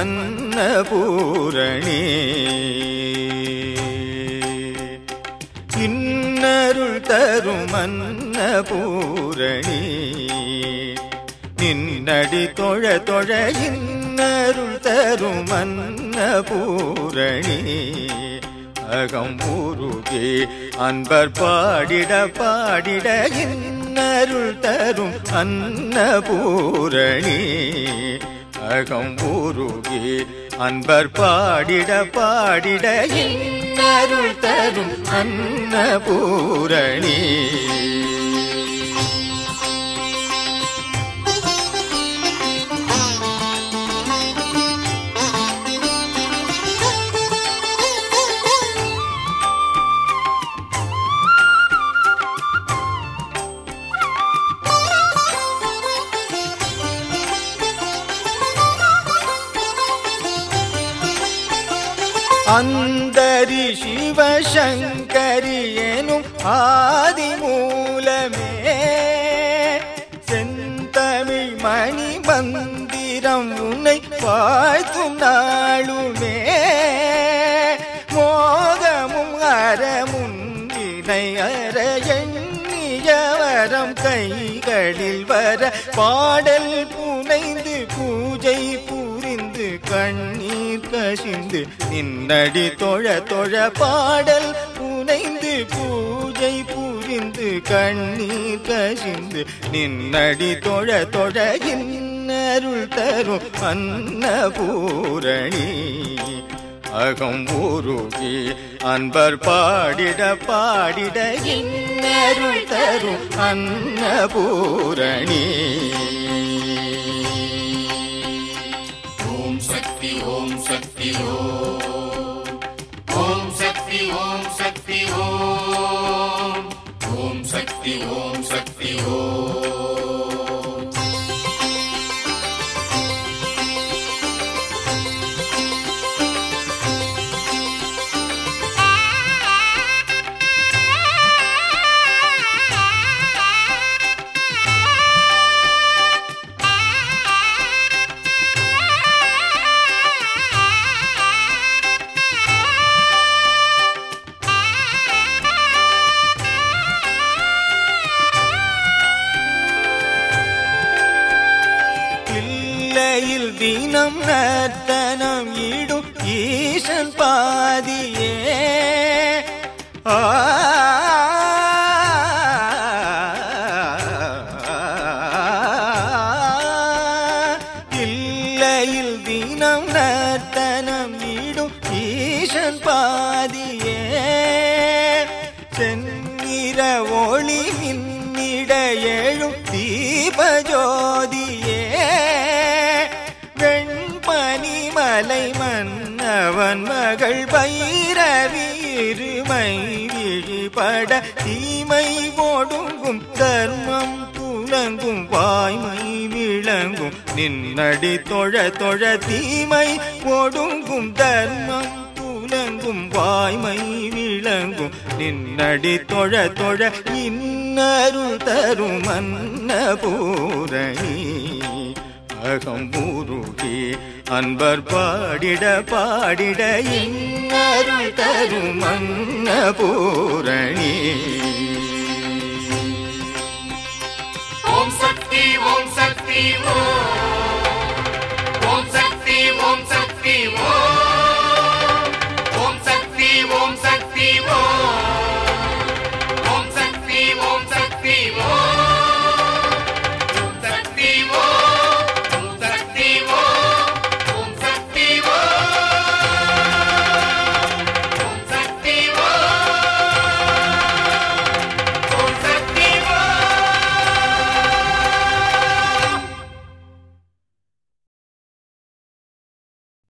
அன்னபூரணி இன்னருள் தரும் அன்னபூரணி நின்னடி தொழ தொழ இன்னருள் தரும் அன்னபூரணி அகம் உருகே அன்பர் பாடிட பாடிட இன்னருள் தரும் அன்னபூரணி அகம் உருகே அன்பர் பாடிட பாடிட இன்னருள் தரும் அன்னபூரணி அந்தரி சிவசங்கரி எனும் ஆதி மூலமே செந்தமிழ் மணி மந்திரம் உன்னை வாழ்த்தும் நாளுமே மோகமும் அறமும் வினை அற எண்ணியவரம் கைகளில் வர பாடல் புனைந்து பூஜை புரிந்து கண்ணீர் கசிந்து நின்னடி தொழ தொழ பாடல் புனைந்து பூஜை புரிந்து கண்ணீர் கசிந்து நின்னடி தொழ தொழ இன்னருள் தரும் அன்னபூரணி அகம் உருகி அன்பர் பாடிட பாடிட இன்னருள் தரும் அன்னபூரணி ஓம் சக்தி ஓம் சக்தி ஓம் ஓம் சக்தி ஓம் சக்தி ஓம் ஓம் சக்தி ஓம் சக்தி ஓம் பிள்ளையில் தினம் நர்த்தனம் ஈடும் ஈசன் பாதியே ஆ இல்லையில் தினம் நர்த்தனம் ஈடும் ஈசன் பாதியே செந்நிற ஒளி மின்னிட எழும் தீபஜோதியே வெண்பனிமலை மன்னவன் மகள் பைரவி இருமை விழிபட தீமை ஒடுங்கும் தர்மம் துலங்கும் வாய்மை விளங்கும் நின்னடி தொழ தொழ தீமை ஒடுங்கும் தர்மம் துலங்கும் வாய்மை விளங்கும் நின்னடி தொழ தொழ இன்னருள் தரும் அன்னபூரணி அகம் உருகி அன்பர் பாடிட பாடிட இன்னருள் தரும் அன்னபூரணி ஓம் சக்தி ஓம் சக்தி ஓம்